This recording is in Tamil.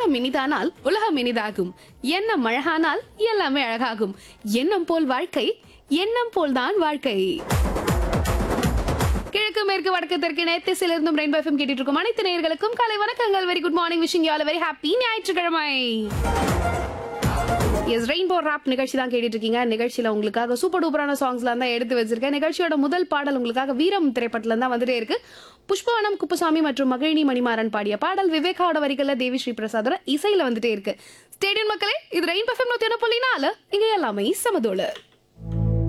உள்ளம் இனிதானால் உலகம் இனிதாகும் எண்ணம் அழகானால் எல்லாமே அழகாகும் எண்ணம் போல் வாழ்க்கை எண்ணம் போல்தான் வாழ்க்கை கிழக்கு மேற்கு வடக்கு தெற்கு நேத்திசில் இருந்தும் ரெயின்போ எஃப்எம் கேட்டுட்டு இருக்கும் அனைத்து நேயர்களுக்கும் காலை வணக்கங்கள் very good morning wishing you all very happy ஞாயிற்றுக்கிழமை எஸ் ரெயின்போ ராப் நிகழ்ச்சி தான் கேட்டுட்டு இருக்கீங்க நிகழ்ச்சியில உங்களுக்காக சூப்பர் டூப்பரான சாங்ஸ்லாம் தான் எடுத்து வச்சிருக்கேன் நிகழ்ச்சியோட முதல் பாடல் உங்களுக்காக வீரம் திரைப்படத்துல தான் வந்துட்டே இருக்கு புஷ்பவனம் குப்புசாமி மற்றும் மகிழினி மணிமாறன் பாடிய பாடல் விவேகாவோட வரிகள்ல தேவி ஸ்ரீ பிரசாதோட இசையில வந்துட்டே இருக்கு ஸ்டேடியம் மக்களே இது ரெயின் பஃபம் நூத்தி ஒன்று புள்ளி நாலு இங்க எல்லாமே சமதோடு